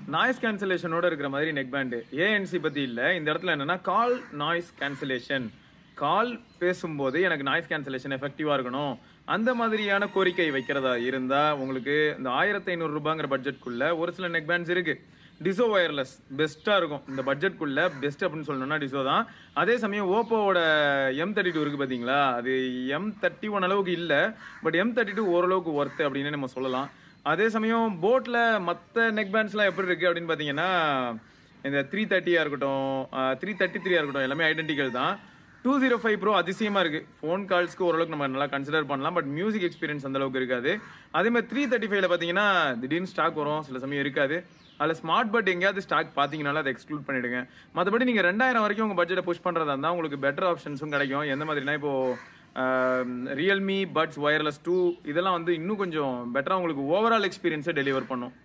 noise கேன்சலேஷனோட இருக்கிற மாதிரி neck band ANC பத்தி இல்ல இந்த இடத்துல என்னன்னா கால் நாய்ஸ் கேன்சலேஷன் கால் பேசும்போது எனக்கு நாய்ஸ் கேன்சலேஷன் எஃபெக்டிவா இருக்கணும் அந்த மாதிரியான கோரிக்கை வைக்கிறதா இருந்தா உங்களுக்கு இந்த ஆயிரத்தி ஐநூறு ரூபாங்கிற பட்ஜெட்குள்ள ஒரு சில நெக் பேண்ட்ஸ் இருக்கு டிசோ ஒயர்லெஸ் பெஸ்ட்டாக இருக்கும் இந்த பட்ஜெட்குள்ள பெஸ்ட் அப்படின்னு சொல்லணும்னா டிசோ தான் அதே சமயம் ஓப்போவோட எம் தேர்ட்டி டூ இருக்குது பார்த்தீங்களா அது எம் தேர்ட்டி ஒன் அளவுக்கு இல்லை பட் எம் தேர்ட்டி டூ ஓரளவுக்கு ஒர்த்து அப்படின்னு நம்ம சொல்லலாம் அதே சமயம் போட்டில் மற்ற நெக் பேண்ட்ஸ்லாம் எப்படி இருக்குது அப்படின்னு பார்த்தீங்கன்னா இந்த த்ரீ தேர்ட்டியாக இருக்கட்டும் த்ரீ தேர்ட்டி த்ரீயாக இருக்கட்டும் எல்லாமே ஐடென்டிக்கல் தான் டூ ஜீரோ ஃபைவ் ப்ரோ அதிசயமா இருக்கு ஃபோன் கால்ஸ்க்கு ஓரளவுக்கு நம்ம நல்லா கன்சிடர் பண்ணலாம் பட் மியூசிக் எக்ஸ்பீரியன்ஸ் அந்த அளவுக்கு இருக்காது அதே மாதிரி த்ரீ தேர்ட்டி ஃபைவ்ல பார்த்தீங்கன்னா திடீர்னு ஸ்டாக் வரும் சில சமயம் இருக்காது அதில் ஸ்மார்ட் பட் எங்கேயாவது ஸ்டாக் பார்த்தீங்கனாலும் அதை எக்ஸ்க்ளூட் பண்ணிடுங்க மற்றபடி நீங்கள் ரெண்டாயிரம் வரைக்கும் உங்கள் பட்ஜெட்டை புஷ் பண்ணுறதா இருந்தால் உங்களுக்கு பெட்டர் ஆப்ஷன்ஸும் கிடைக்கும் எந்த மாதிரினா இப்போ ரியல்மி பட்ஸ் ஒயர்லெஸ் டூ இதெல்லாம் வந்து இன்னும் கொஞ்சம் பெட்டராக உங்களுக்கு ஓவரால் எக்ஸ்பீரியன்ஸை டெலிவர் பண்ணும்